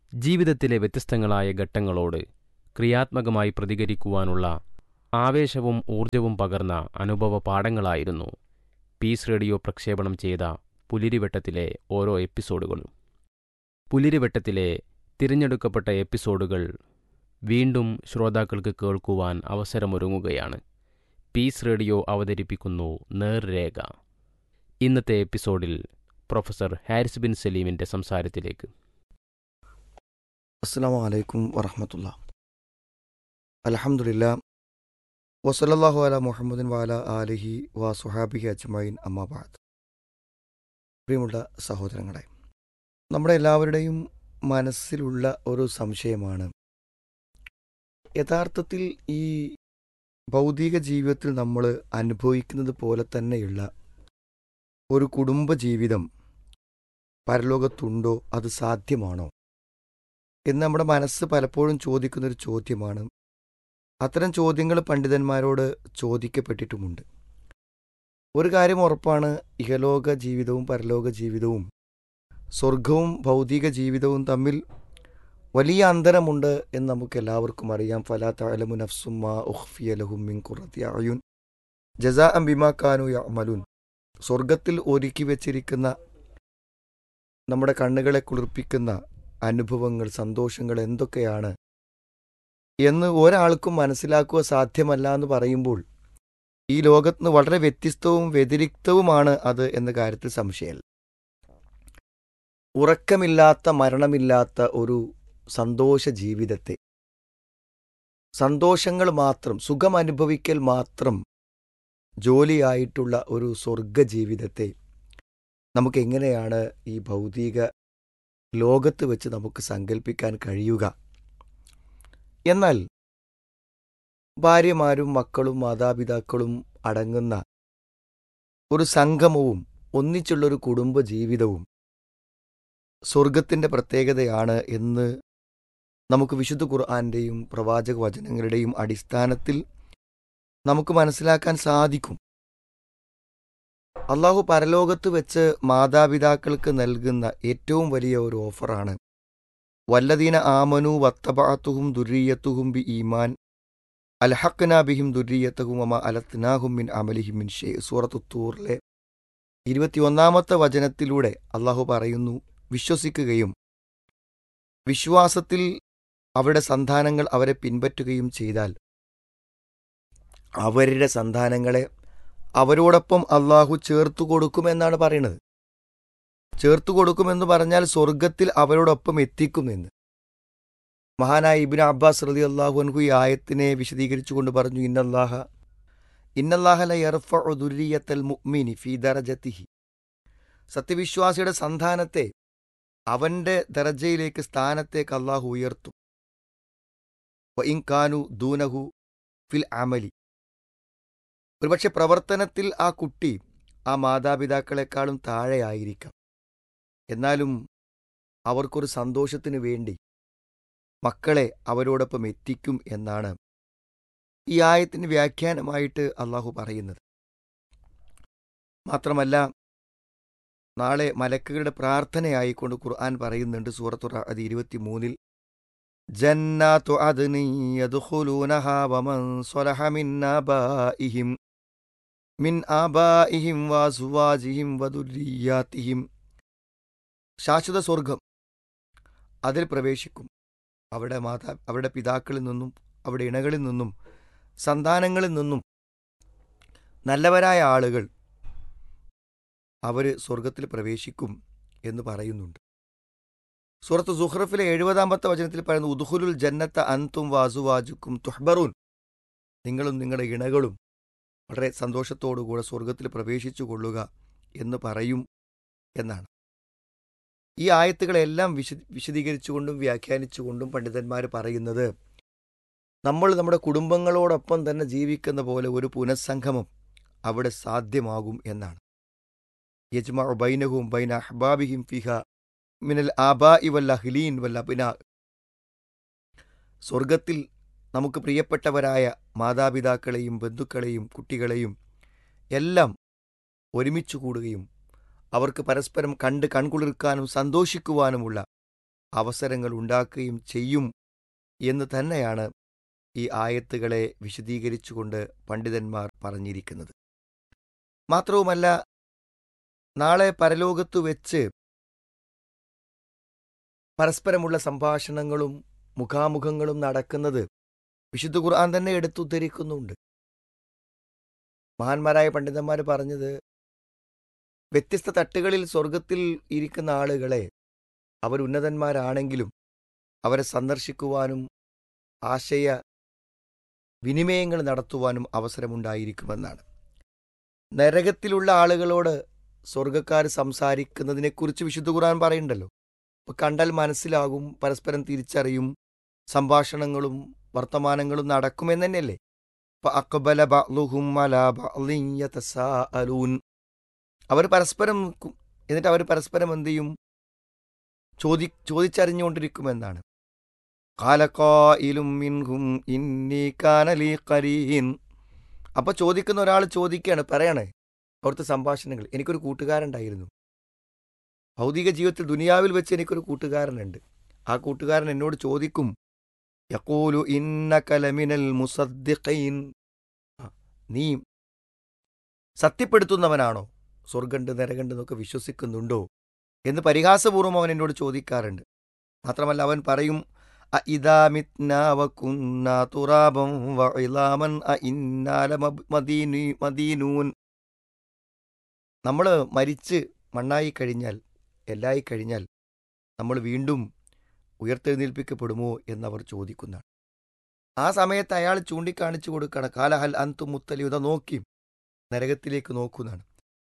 ജീവിതത്തിലെ വ്യത്യസ്തങ്ങളായ ഘട്ടങ്ങളോട് ക്രിയാത്മകമായി പ്രതികരിക്കുവാനുള്ള ആവേശവും ഊർജവും പകർന്ന അനുഭവ പാഠങ്ങളായിരുന്നു പീസ് റേഡിയോ പ്രക്ഷേപണം ചെയ്ത പുലിരിവട്ടത്തിലെ ഓരോ എപ്പിസോഡുകളും പുലിരിവട്ടത്തിലെ തിരഞ്ഞെടുക്കപ്പെട്ട എപ്പിസോഡുകൾ വീണ്ടും ശ്രോതാക്കൾക്ക് കേൾക്കുവാൻ അവസരമൊരുങ്ങുകയാണ് പീസ് റേഡിയോ അവതരിപ്പിക്കുന്നു നേർരേഖ ഇന്നത്തെ എപ്പിസോഡിൽ പ്രൊഫസർ ഹാരിസ് ബിൻ സലീമിൻ്റെ സംസാരത്തിലേക്ക് അസ്സാം വലൈക്കും വറഹമത്തുള്ള അലഹമുല്ല വസലല്ലാഹു അല മുഹമ്മദിൻ വാല ആലിഹി വ സുഹാബിഹി അജ്മൈൻ അമ്മാബാദ് പ്രിയമുള്ള സഹോദരങ്ങളെ നമ്മുടെ എല്ലാവരുടെയും മനസ്സിലുള്ള ഒരു സംശയമാണ് യഥാർത്ഥത്തിൽ ഈ ഭൗതിക ജീവിതത്തിൽ നമ്മൾ അനുഭവിക്കുന്നത് പോലെ തന്നെയുള്ള ഒരു കുടുംബ ജീവിതം പരലോകത്തുണ്ടോ അത് സാധ്യമാണോ എന്ന് നമ്മുടെ മനസ്സ് പലപ്പോഴും ചോദിക്കുന്നൊരു ചോദ്യമാണ് അത്തരം ചോദ്യങ്ങൾ പണ്ഡിതന്മാരോട് ചോദിക്കപ്പെട്ടിട്ടുമുണ്ട് ഒരു കാര്യം ഉറപ്പാണ് ഇഹലോക ജീവിതവും പരലോക ജീവിതവും സ്വർഗവും ഭൗതിക ജീവിതവും തമ്മിൽ വലിയ അന്തരമുണ്ട് എന്ന് നമുക്ക് എല്ലാവർക്കും അറിയാം ഫലാ തലമു നഫ്സുമാ ഉഖ്ഫിയ ലഹും മിൻ ഖുറത്തി അയുൻ ജസാ അം ബിമാ കാനു യമലുൻ സ്വർഗത്തിൽ ഒരുക്കി വെച്ചിരിക്കുന്ന നമ്മുടെ കണ്ണുകളെ കുളിർപ്പിക്കുന്ന അനുഭവങ്ങൾ സന്തോഷങ്ങൾ എന്തൊക്കെയാണ് എന്ന് ഒരാൾക്കും മനസ്സിലാക്കുക സാധ്യമല്ല എന്ന് പറയുമ്പോൾ ഈ ലോകത്തിന് വളരെ വ്യത്യസ്തവും വ്യതിരിക്തവുമാണ് അത് എന്ന കാര്യത്തിൽ സംശയമല്ല ഉറക്കമില്ലാത്ത മരണമില്ലാത്ത ഒരു സന്തോഷ ജീവിതത്തെ സന്തോഷങ്ങൾ മാത്രം സുഖം അനുഭവിക്കൽ മാത്രം ജോലിയായിട്ടുള്ള ഒരു സ്വർഗ ജീവിതത്തെ നമുക്ക് എങ്ങനെയാണ് ഈ ഭൗതിക ലോകത്ത് വെച്ച് നമുക്ക് സങ്കല്പിക്കാൻ കഴിയുക എന്നാൽ ഭാര്യമാരും മക്കളും മാതാപിതാക്കളും അടങ്ങുന്ന ഒരു സംഗമവും ഒന്നിച്ചുള്ളൊരു കുടുംബ ജീവിതവും സ്വർഗത്തിൻ്റെ പ്രത്യേകതയാണ് എന്ന് നമുക്ക് വിശുദ്ധ ഖുർആാൻ്റെയും പ്രവാചക വചനങ്ങളുടെയും അടിസ്ഥാനത്തിൽ നമുക്ക് മനസ്സിലാക്കാൻ സാധിക്കും അള്ളാഹു പരലോകത്ത് വെച്ച് മാതാപിതാക്കൾക്ക് നൽകുന്ന ഏറ്റവും വലിയ ഒരു ഓഫറാണ് വല്ലദീന ആമനു വത്തബാത്തുഹും ദുരീയത്തുഹും ബി ഈമാൻ അൽഹക്കനാബിഹിം ദുരീയത്തുഹും അമ അലത്നാഹും മിൻ അമലിഹിം മിൻ ഷേ സൂറത്തുത്തൂറിലെ ഇരുപത്തിയൊന്നാമത്തെ വചനത്തിലൂടെ അള്ളാഹു പറയുന്നു വിശ്വസിക്കുകയും വിശ്വാസത്തിൽ അവരുടെ സന്താനങ്ങൾ അവരെ പിൻപറ്റുകയും ചെയ്താൽ അവരുടെ സന്താനങ്ങളെ അവരോടൊപ്പം അള്ളാഹു ചേർത്തു കൊടുക്കുമെന്നാണ് പറയുന്നത് ചേർത്തു കൊടുക്കുമെന്ന് പറഞ്ഞാൽ സ്വർഗത്തിൽ അവരോടൊപ്പം എത്തിക്കുമെന്ന് മഹാനായ ഇബിൻ അബ്ബാസ് റലി അള്ളാഹു അൻഹു ഈ ആയത്തിനെ വിശദീകരിച്ചുകൊണ്ട് പറഞ്ഞു ഇന്നല്ലാഹ ഇന്നല്ലാഹല യർഫുരിയത്തൽ മുഅ്മിനി ഫീ ദറജത്തിഹി സത്യവിശ്വാസിയുടെ സന്താനത്തെ അവന്റെ ദറജയിലേക്ക് സ്ഥാനത്തേക്ക് അള്ളാഹു ഉയർത്തും കാനു ദൂനഹു ഫിൽ അമലി ഒരുപക്ഷെ പ്രവർത്തനത്തിൽ ആ കുട്ടി ആ മാതാപിതാക്കളെക്കാളും താഴെയായിരിക്കാം എന്നാലും അവർക്കൊരു സന്തോഷത്തിനു വേണ്ടി മക്കളെ അവരോടൊപ്പം എത്തിക്കും എന്നാണ് ഈ ആയത്തിന് വ്യാഖ്യാനമായിട്ട് അള്ളാഹു പറയുന്നത് മാത്രമല്ല നാളെ മലക്കുകളുടെ പ്രാർത്ഥനയായിക്കൊണ്ട് ഖുർആൻ പറയുന്നുണ്ട് സൂറത്തുറ അത് ഇരുപത്തിമൂന്നിൽ ജന്നാത്തു അദ്നി യദ്ഖുലൂനഹാ വമൻ സ്വലഹ മിൻ ആബാഇഹിം മിൻ ആബാഇഹിം വാസുവാജിഹിം വദുരിയാത്തിഹിം ശാശ്വത സ്വർഗം അതിൽ പ്രവേശിക്കും അവിടെ മാതാ അവരുടെ പിതാക്കളിൽ നിന്നും അവിടെ ഇണകളിൽ നിന്നും സന്താനങ്ങളിൽ നിന്നും നല്ലവരായ ആളുകൾ അവർ സ്വർഗത്തിൽ പ്രവേശിക്കും എന്ന് പറയുന്നുണ്ട് സൂറത്ത് സുഹ്റഫിലെ എഴുപതാമത്തെ വചനത്തിൽ പറയുന്നു ഉദുഹുലുൽ ജന്നത്ത അന്തും വാസുവാജുക്കും തുഹ്ബറൂൻ നിങ്ങളും നിങ്ങളുടെ ഇണകളും വളരെ സന്തോഷത്തോടുകൂടെ സ്വർഗത്തിൽ പ്രവേശിച്ചു കൊള്ളുക എന്ന് പറയും എന്നാണ് ഈ ആയത്തുകളെല്ലാം വിശ വിശദീകരിച്ചുകൊണ്ടും വ്യാഖ്യാനിച്ചുകൊണ്ടും പണ്ഡിതന്മാർ പറയുന്നത് നമ്മൾ നമ്മുടെ കുടുംബങ്ങളോടൊപ്പം തന്നെ ജീവിക്കുന്ന പോലെ ഒരു പുനഃസംഗമം അവിടെ സാധ്യമാകും എന്നാണ് യജ്മ ബൈനഹും ബൈന അഹ്ബാബിഹിം ഫിഹ മിനൽ ആബാ വല്ല ഹിലീൻ വല്ല പിന സ്വർഗത്തിൽ നമുക്ക് പ്രിയപ്പെട്ടവരായ മാതാപിതാക്കളെയും ബന്ധുക്കളെയും കുട്ടികളെയും എല്ലാം ഒരുമിച്ച് കൂടുകയും അവർക്ക് പരസ്പരം കണ്ട് കൺകുളിർക്കാനും സന്തോഷിക്കുവാനുമുള്ള അവസരങ്ങൾ ഉണ്ടാക്കുകയും ചെയ്യും എന്ന് തന്നെയാണ് ഈ ആയത്തുകളെ വിശദീകരിച്ചുകൊണ്ട് പണ്ഡിതന്മാർ പറഞ്ഞിരിക്കുന്നത് മാത്രവുമല്ല നാളെ പരലോകത്തു വെച്ച് പരസ്പരമുള്ള സംഭാഷണങ്ങളും മുഖാമുഖങ്ങളും നടക്കുന്നത് വിശുദ്ധ ഖുർആൻ തന്നെ എടുത്തുദ്ധരിക്കുന്നുണ്ട് മഹാന്മാരായ പണ്ഡിതന്മാർ പറഞ്ഞത് വ്യത്യസ്ത തട്ടുകളിൽ സ്വർഗത്തിൽ ഇരിക്കുന്ന ആളുകളെ അവർ ഉന്നതന്മാരാണെങ്കിലും അവരെ സന്ദർശിക്കുവാനും ആശയ വിനിമയങ്ങൾ നടത്തുവാനും അവസരമുണ്ടായിരിക്കുമെന്നാണ് നരകത്തിലുള്ള ആളുകളോട് സ്വർഗക്കാർ സംസാരിക്കുന്നതിനെക്കുറിച്ച് വിശുദ്ധ ഖുർആൻ പറയുന്നുണ്ടല്ലോ അപ്പോൾ കണ്ടാൽ മനസ്സിലാകും പരസ്പരം തിരിച്ചറിയും സംഭാഷണങ്ങളും വർത്തമാനങ്ങളും നടക്കുമെന്ന് തന്നെയല്ലേ അക്ബല ബഅ്ലുഹും അലാ ബഅ്ലിൻ യതസാഅലൂൻ അവർ പരസ്പരം നിൽക്കും എന്നിട്ട് അവർ പരസ്പരം എന്ത് ചെയ്യും ചോദി ചോദിച്ചറിഞ്ഞുകൊണ്ടിരിക്കുമെന്നാണ് കാലക്കായിലും മിൻഹും ഇന്നി കാനലി കരീൻ അപ്പൊ ചോദിക്കുന്ന ഒരാൾ ചോദിക്കുകയാണ് പറയണേ അവിടുത്തെ സംഭാഷണങ്ങൾ എനിക്കൊരു കൂട്ടുകാരുണ്ടായിരുന്നു ഭൗതിക ജീവിതത്തിൽ ദുനിയാവിൽ വെച്ച് എനിക്കൊരു കൂട്ടുകാരനുണ്ട് ആ കൂട്ടുകാരൻ എന്നോട് ചോദിക്കും യക്കൂലു ഇന്ന കലമിനൽ മുസദ്ദിഖൈൻ നീ സത്യപ്പെടുത്തുന്നവനാണോ സ്വർഗണ്ട് നരകണ്ട് എന്നൊക്കെ വിശ്വസിക്കുന്നുണ്ടോ എന്ന് പരിഹാസപൂർവ്വം അവൻ എന്നോട് ചോദിക്കാറുണ്ട് മാത്രമല്ല അവൻ പറയും നമ്മൾ മരിച്ച് മണ്ണായി കഴിഞ്ഞാൽ എല്ലായി കഴിഞ്ഞാൽ നമ്മൾ വീണ്ടും ഉയർത്തെഴുന്നേൽപ്പിക്കപ്പെടുമോ എന്നവർ ചോദിക്കുന്നതാണ് ആ സമയത്ത് അയാൾ ചൂണ്ടിക്കാണിച്ചു കൊടുക്കുകയാണ് കാലഹൽ അന്തു മുത്തലിയുത നോക്കി നരകത്തിലേക്ക് നോക്കുന്നതാണ്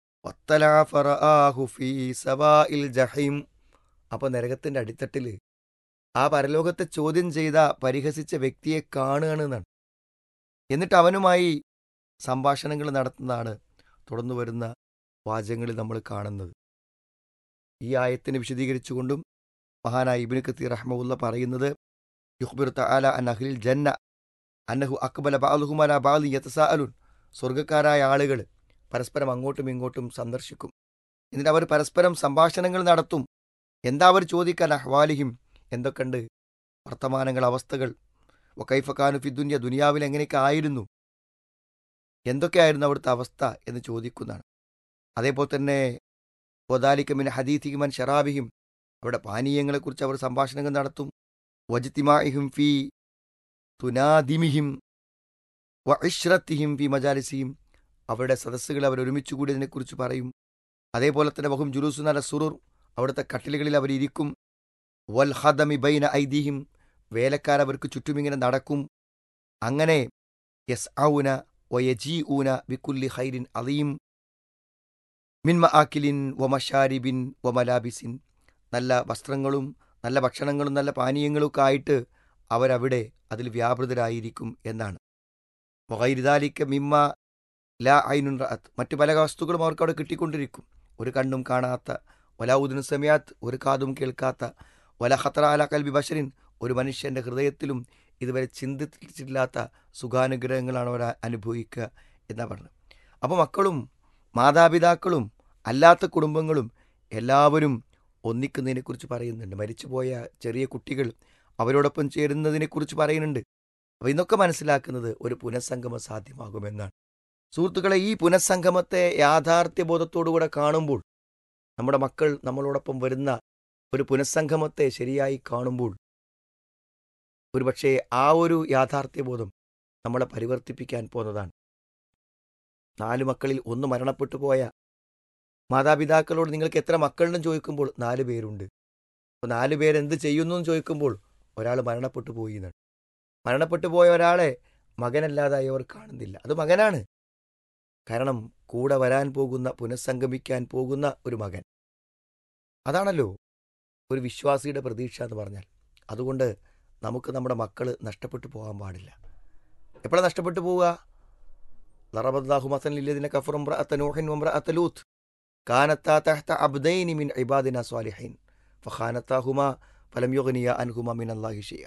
ജഹീം അപ്പോൾ നരകത്തിൻ്റെ അടിത്തട്ടിൽ ആ പരലോകത്തെ ചോദ്യം ചെയ്ത പരിഹസിച്ച വ്യക്തിയെ കാണുകയാണെന്നാണ് എന്നിട്ട് അവനുമായി സംഭാഷണങ്ങൾ നടത്തുന്നതാണ് തുടർന്നു വരുന്ന വാചകങ്ങളിൽ നമ്മൾ കാണുന്നത് ഈ ആയത്തിനെ വിശദീകരിച്ചുകൊണ്ടും മഹാനായ ഇബിന് കത്തീർ റഹ്മുല്ല പറയുന്നത് യുഹ്ബിർ തആല അൻ അഹ്ലിൽ ജന്ന അന്നഹു അക്ബല ബഅലുഹും അലാ ബഅലി യതസാഅലുൻ സ്വർഗ്ഗക്കാരായ ആളുകൾ പരസ്പരം അങ്ങോട്ടും ഇങ്ങോട്ടും സന്ദർശിക്കും എന്നിട്ട് അവർ പരസ്പരം സംഭാഷണങ്ങൾ നടത്തും എന്താ അവർ ചോദിക്കാൻ അഹ്വാലിഹിം എന്തൊക്കെയുണ്ട് വർത്തമാനങ്ങൾ അവസ്ഥകൾ വക്കൈഫക്കാനു ഫിദ്ദുന്യ ദുനിയാവിൽ എങ്ങനെയൊക്കെ ആയിരുന്നു എന്തൊക്കെയായിരുന്നു അവിടുത്തെ അവസ്ഥ എന്ന് ചോദിക്കുന്നതാണ് അതേപോലെ തന്നെ ഒദാലിക്കമിൻ ഹദീഥിഹിമൻ ഷറാബിഹിം അവിടെ പാനീയങ്ങളെക്കുറിച്ച് അവർ സംഭാഷണങ്ങൾ നടത്തും വജിത്തിമാഹിം ഫി തുനാദിമിഹിം വ ഇഷ്റത്തിഹിം ഫി മജാലിസിഹിം അവരുടെ സദസ്സുകൾ അവർ ഒരുമിച്ച് കൂടിയതിനെക്കുറിച്ച് പറയും അതേപോലെ തന്നെ വഹും ജുലൂസു നല സുറുർ അവിടുത്തെ കട്ടിലുകളിൽ അവരിയ്ക്കും വൽ ഹദമി ബൈന ഐദിഹിം വേലക്കാരവർക്ക് ചുറ്റുമിങ്ങനെ നടക്കും അങ്ങനെ യസ് ഔന വയജീ ഊന ബിക്കുല്ലി ഹൈരിൻ അലീം മിൻമ ആക്കിലിൻ വമഷാരിബിൻ വമലാബിസിൻ നല്ല വസ്ത്രങ്ങളും നല്ല ഭക്ഷണങ്ങളും നല്ല പാനീയങ്ങളും ഒക്കെ ആയിട്ട് അവരവിടെ അതിൽ വ്യാപൃതരായിരിക്കും എന്നാണ് വൈരിതാലിക്ക മിമ്മ ലാ ഐനുൻ റഅത്ത് മറ്റു പല വസ്തുക്കളും അവർക്ക് അവിടെ കിട്ടിക്കൊണ്ടിരിക്കും ഒരു കണ്ണും കാണാത്ത വലാവുദിന് സമയാത്ത് ഒരു കാതും കേൾക്കാത്ത വല ഖത്ര അല കൽബി ബഷറിൻ ഒരു മനുഷ്യൻ്റെ ഹൃദയത്തിലും ഇതുവരെ ചിന്തിച്ചിട്ടില്ലാത്ത സുഖാനുഗ്രഹങ്ങളാണ് അവർ അനുഭവിക്കുക എന്നാണ് പറഞ്ഞത് അപ്പോൾ മക്കളും മാതാപിതാക്കളും അല്ലാത്ത കുടുംബങ്ങളും എല്ലാവരും ഒന്നിക്കുന്നതിനെക്കുറിച്ച് പറയുന്നുണ്ട് മരിച്ചുപോയ ചെറിയ കുട്ടികൾ അവരോടൊപ്പം ചേരുന്നതിനെക്കുറിച്ച് പറയുന്നുണ്ട് അപ്പോൾ ഇന്നൊക്കെ മനസ്സിലാക്കുന്നത് ഒരു പുനഃസംഗമം സാധ്യമാകുമെന്നാണ് സുഹൃത്തുക്കളെ ഈ പുനഃസംഗമത്തെ യാഥാർത്ഥ്യബോധത്തോടുകൂടെ കാണുമ്പോൾ നമ്മുടെ മക്കൾ നമ്മളോടൊപ്പം വരുന്ന ഒരു പുനഃസംഗമത്തെ ശരിയായി കാണുമ്പോൾ ഒരുപക്ഷെ ആ ഒരു യാഥാർത്ഥ്യബോധം നമ്മളെ പരിവർത്തിപ്പിക്കാൻ പോകുന്നതാണ് നാല് മക്കളിൽ ഒന്ന് മരണപ്പെട്ടു പോയ മാതാപിതാക്കളോട് നിങ്ങൾക്ക് എത്ര മക്കളുണ്ടെന്ന് ചോദിക്കുമ്പോൾ നാല് പേരുണ്ട് അപ്പോൾ നാല് പേരെന്ത് ചെയ്യുന്നു എന്ന് ചോദിക്കുമ്പോൾ ഒരാൾ മരണപ്പെട്ടു പോയി എന്നാണ് മരണപ്പെട്ടു പോയ ഒരാളെ മകനല്ലാതായി അവർ കാണുന്നില്ല അത് മകനാണ് കാരണം കൂടെ വരാൻ പോകുന്ന പുനഃസംഗമിക്കാൻ പോകുന്ന ഒരു മകൻ അതാണല്ലോ ഒരു വിശ്വാസിയുടെ പ്രതീക്ഷ എന്ന് പറഞ്ഞാൽ അതുകൊണ്ട് നമുക്ക് നമ്മുടെ മക്കൾ നഷ്ടപ്പെട്ടു പോകാൻ പാടില്ല എപ്പോഴാണ് നഷ്ടപ്പെട്ടു പോവുക ലറബദ്ദാഹു മസൻ ഇല്ലതിനെ കഫറും നൂഹിൻ ലൂത്ത് കാനത്താ തഹ്ത അബ്ദൈനി മിൻ ഇബാദിന സ്വാലിഹൈൻ ഫഖാനത്താഹുമ ഫലം യുഗ്നിയ അൻഹുമ മിൻ അല്ലാഹി ഷൈഅ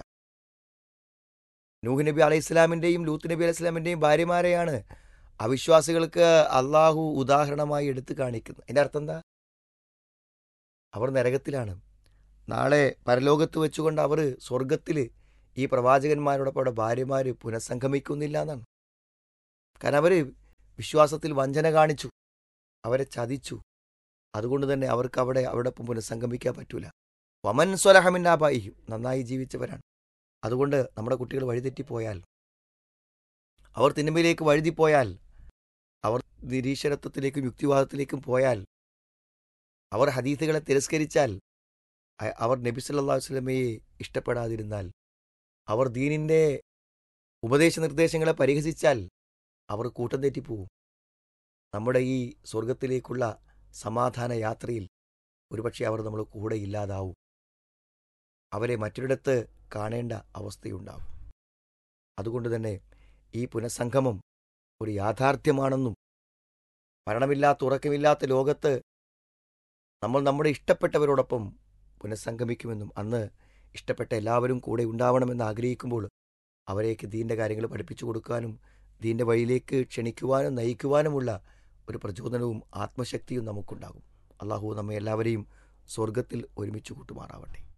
നൂഹ് നബി അലൈഹി ഇസ്ലാമിൻ്റെയും ലൂത്ത് നബി അലൈഹി ഇസ്ലാമിൻ്റെയും ഭാര്യമാരെയാണ് അവിശ്വാസികൾക്ക് അള്ളാഹു ഉദാഹരണമായി എടുത്തു കാണിക്കുന്നത് അതിൻ്റെ അർത്ഥം എന്താ അവർ നരകത്തിലാണ് നാളെ പരലോകത്ത് വെച്ചുകൊണ്ട് അവർ സ്വർഗത്തിൽ ഈ പ്രവാചകന്മാരോടൊപ്പം അവിടെ ഭാര്യമാർ പുനഃസംഗമിക്കുന്നില്ല എന്നാണ് കാരണം അവർ വിശ്വാസത്തിൽ വഞ്ചന കാണിച്ചു അവരെ ചതിച്ചു അതുകൊണ്ട് തന്നെ അവർക്ക് അവിടെ അവിടെ ഒപ്പം പുനഃസംഗമിക്കാൻ പറ്റൂല വമൻ സ്വലഹമിന്നാബായിയും നന്നായി ജീവിച്ചവരാണ് അതുകൊണ്ട് നമ്മുടെ കുട്ടികൾ വഴിതെറ്റിപ്പോയാൽ അവർ തിന്മയിലേക്ക് വഴുതിപ്പോയാൽ അവർ നിരീശ്വരത്വത്തിലേക്കും യുക്തിവാദത്തിലേക്കും പോയാൽ അവർ ഹദീസുകളെ തിരസ്കരിച്ചാൽ അ- അവർ നബി സല്ലല്ലാഹു അലൈഹി വസല്ലമയെ ഇഷ്ടപ്പെടാതിരുന്നാൽ അവർ ദീനിൻ്റെ ഉപദേശ നിർദ്ദേശങ്ങളെ പരിഹസിച്ചാൽ അവർ കൂട്ടം തെറ്റിപ്പോവും നമ്മുടെ ഈ സ്വർഗത്തിലേക്കുള്ള സമാധാന യാത്രയിൽ ഒരുപക്ഷെ അവർ നമ്മൾ കൂടെ ഇല്ലാതാവും അവരെ മറ്റൊരിടത്ത് കാണേണ്ട അവസ്ഥയുണ്ടാവും അതുകൊണ്ട് തന്നെ ഈ പുനഃസംഗമം ഒരു യാഥാർത്ഥ്യമാണെന്നും മരണമില്ലാത്ത ഉറക്കമില്ലാത്ത ലോകത്ത് നമ്മൾ നമ്മുടെ ഇഷ്ടപ്പെട്ടവരോടൊപ്പം പുനഃസംഗമിക്കുമെന്നും അന്ന് ഇഷ്ടപ്പെട്ട എല്ലാവരും കൂടെ ഉണ്ടാവണമെന്ന് ആഗ്രഹിക്കുമ്പോൾ അവരേക്ക് ദീൻ്റെ കാര്യങ്ങൾ പഠിപ്പിച്ചു കൊടുക്കാനും ദീൻ്റെ വഴിയിലേക്ക് ക്ഷണിക്കുവാനും നയിക്കുവാനുമുള്ള ഒരു പ്രചോദനവും ആത്മശക്തിയും നമുക്കുണ്ടാകും അള്ളാഹു നമ്മെ എല്ലാവരെയും സ്വർഗത്തിൽ ഒരുമിച്ച് കൂട്ടുമാറാവട്ടെ